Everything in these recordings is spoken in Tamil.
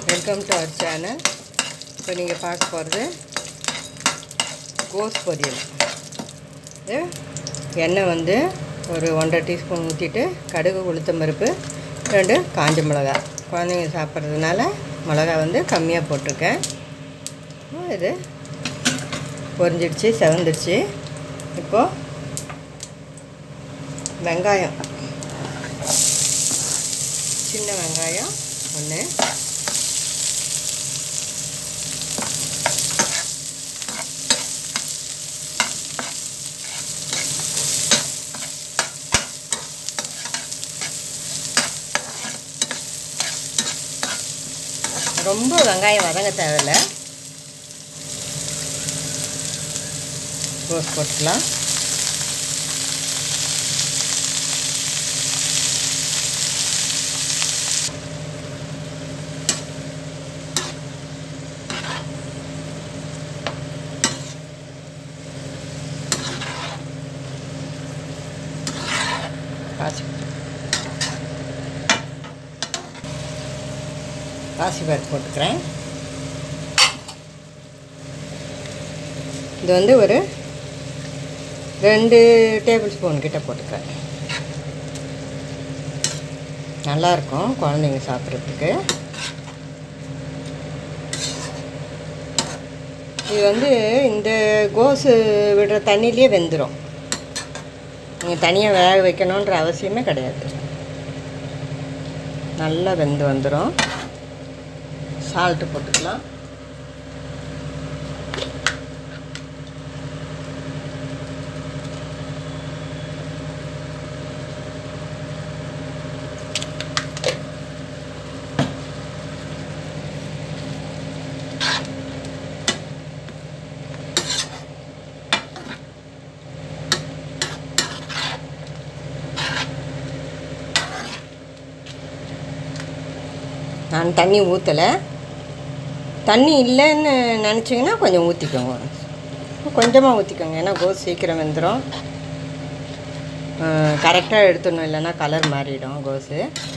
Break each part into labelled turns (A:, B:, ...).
A: வெல்கம் டு அவர் சேனல் இப்போ நீங்கள் பார்க்க போகிறது கோஸ் பொரியல் இது எண்ணெய் வந்து ஒரு ஒன்றரை டீஸ்பூன் ஊற்றிட்டு கடுகு உளுத்தம் பருப்பு ரெண்டு காஞ்ச மிளகா குழந்தைங்க சாப்பிட்றதுனால மிளகா வந்து கம்மியாக போட்டிருக்கேன் இது பொரிஞ்சிடுச்சு செவந்துடுச்சு இப்போது வெங்காயம் சின்ன வெங்காயம் ஒன்று ரொம்ப வெங்காயம் வதங்க தேவையில்ல ரோஸ் போட்டுக்கலாம் பாசி பாசி பருப்பு போட்டுக்கிறேன் இது வந்து ஒரு ரெண்டு டேபிள் ஸ்பூன் கிட்ட போட்டுக்கிறேன் நல்லாயிருக்கும் குழந்தைங்க சாப்பிட்றதுக்கு இது வந்து இந்த கோஸு விடுற தண்ணியிலே வெந்துடும் நீங்கள் தனியாக வேக வைக்கணுன்ற அவசியமே கிடையாது நல்லா வெந்து வந்துடும் சால்ட்டு போட்டுக்கலாம் நான் தண்ணி ஊற்றலை தண்ணி இல்லைன்னு நினச்சிங்கன்னா கொஞ்சம் ஊற்றிக்கோங்க கொஞ்சமாக ஊற்றிக்கோங்க ஏன்னா கோஸ் சீக்கிரம் வெந்துடும் கரெக்டாக எடுத்துடணும் இல்லைன்னா கலர் மாறிடும் கோஸு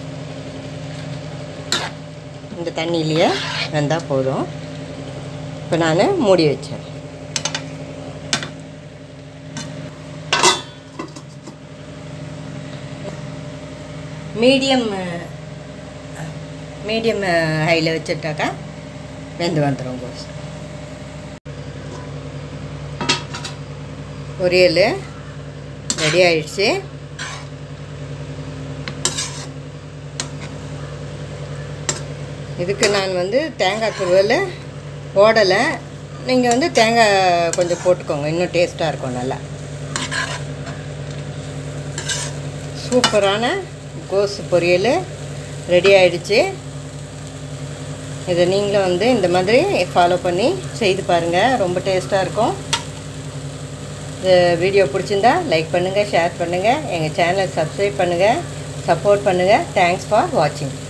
A: இந்த தண்ணியிலேயே வெந்தால் போதும் இப்போ நான் மூடி வச்சேன் மீடியம் மீடியம் ஹையில் வச்சுட்டாக்கா வெந்து வந்துடும் கோஸ் பொரியல் ரெடி ஆயிடுச்சு இதுக்கு நான் வந்து தேங்காய் துருவல் போடலை நீங்கள் வந்து தேங்காய் கொஞ்சம் போட்டுக்கோங்க இன்னும் டேஸ்ட்டாக இருக்கும் நல்லா சூப்பரான கோஸ் பொரியல் ரெடி ஆயிடுச்சு இதை நீங்களும் வந்து இந்த மாதிரி ஃபாலோ பண்ணி செய்து பாருங்கள் ரொம்ப டேஸ்ட்டாக இருக்கும் இந்த வீடியோ பிடிச்சிருந்தா லைக் பண்ணுங்கள் ஷேர் பண்ணுங்கள் எங்கள் சேனலை சப்ஸ்கிரைப் பண்ணுங்கள் சப்போர்ட் பண்ணுங்கள் தேங்க்ஸ் ஃபார் வாட்சிங்